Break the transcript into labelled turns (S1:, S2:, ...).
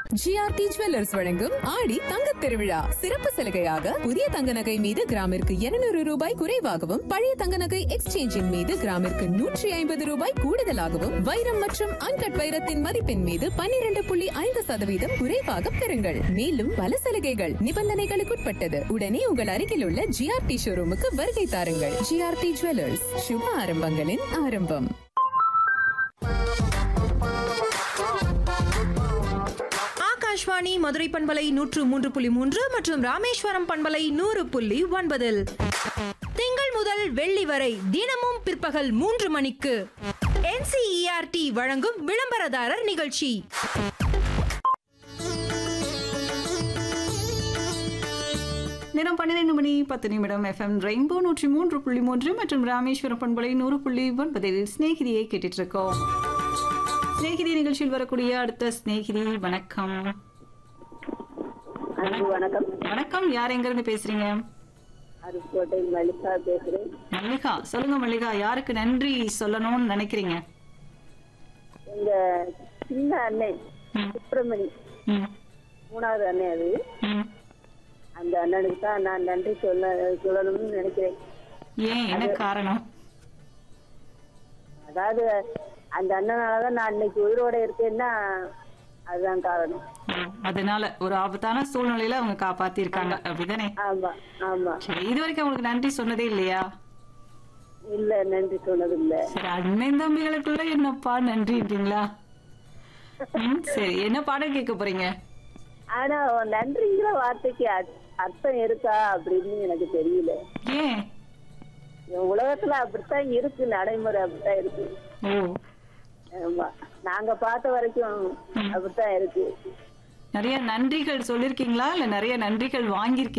S1: GRT jewellers வழங்கும் ஆடி தங்கத் திருவிழா சிறப்பு சலுகையாக புதிய தங்க நகை மீது கிராமிற்கு 200 ரூபாய் குறைவாகவும் பழைய தங்க நகை எக்ஸ்சேஞ்சின் மீது கிராமிற்கு நூற்றி ஐம்பது ரூபாய் கூடுதலாகவும் வைரம் மற்றும் அன்கட் வைரத்தின் மதிப்பின் மீது 12.5% புள்ளி ஐந்து சதவீதம் குறைவாக பெறுங்கள் மேலும் பல சலுகைகள் நிபந்தனைகளுக்குட்பட்டது உடனே உங்கள் அருகில் உள்ள ஜிஆர்டி ஷோரூமுக்கு வருகை தாருங்கள் ஜிஆர்டி ஜுவல்லர்ஸ் சுப ஆரம்பங்களின் ஆரம்பம்
S2: ஆகாஷ்வாணி மதுரை பண்பலை நூற்று மூன்று புள்ளி மூன்று மற்றும் ராமேஸ்வரம் பண்பலை நூறு புள்ளி ஒன்பதில் திங்கள் முதல் வெள்ளி வரை தினமும் பிற்பகல் மூன்று மணிக்கு NCERT வழங்கும் விளம்பரதாரர் நிகழ்ச்சி
S3: நேரம் பன்னிரெண்டு மணி பத்து நிமிடம் எஃப்எம் ரெயின்போ நூற்றி மூன்று புள்ளி மூன்று மற்றும் ராமேஸ்வரம் பண்பலை நூறு புள்ளி ஒன்பதில் ஸ்நேகிதியை கேட்டுட்டு இருக்கோம் ஸ்நேகிதி நிகழ்ச்சியில் வரக்கூடிய அடுத்த ஸ்நேகிதி வணக்கம்
S4: அன்பு வணக்கம்
S3: வணக்கம் யார் எங்க இருந்து பேசுறீங்க
S4: அருப்புக்கோட்டை மல்லிகா பேசுறேன்
S3: மல்லிகா சொல்லுங்க மல்லிகா யாருக்கு நன்றி சொல்லணும்னு நினைக்கிறீங்க
S4: எங்க சின்ன அண்ணன்
S3: ம்.
S4: சுப்பிரமணி
S3: ம்,
S4: மூணாவது அண்ணன் அது
S3: ம்.
S4: அந்த அண்ணனுக்கு தான் நான் நன்றி சொல்ல சொல்லணும்னு நினைக்கிறேன்
S3: ஏன் என்ன காரணம்
S4: அதாவது அந்த அண்ணனாலதான் நான் இன்னைக்கு உயிரோட இருக்கேன்னா அதுதான் காரணம்
S3: ம், அதனால ஒரு ஆபத்தான சூழ்நிலையில அவங்க காப்பாத்திருக்காங்க அப்படிதானே
S4: ஆமா ஆமா
S3: சரி இது வரைக்கும் உங்களுக்கு நன்றி சொன்னதே இல்லையா
S4: இல்ல நன்றி சொன்னது இல்ல
S3: சரி அண்ணன் தம்பிகளுக்குள்ள என்னப்பா நன்றின்றீங்களா ம், சரி என்ன பாடம் கேட்க போறீங்க
S4: ஆனா நன்றிங்கிற வார்த்தைக்கு அர்த்- அர்த்தம் இருக்கா அப்படின்னு எனக்கு தெரியல
S3: ஏன்
S4: என் உலகத்துல அப்படித்தான் இருக்கு நடைமுறை அப்படித்தான் இருக்கு
S3: ஓ
S4: ஆமா நாங்க பார்த்த வரைக்கும் அப்படித்தான் இருக்கு
S3: நிறைய நன்றிகள் சொல்லிருக்கீங்களா இல்ல நிறைய நன்றிகள் வாங்கியிருக்கீங்களா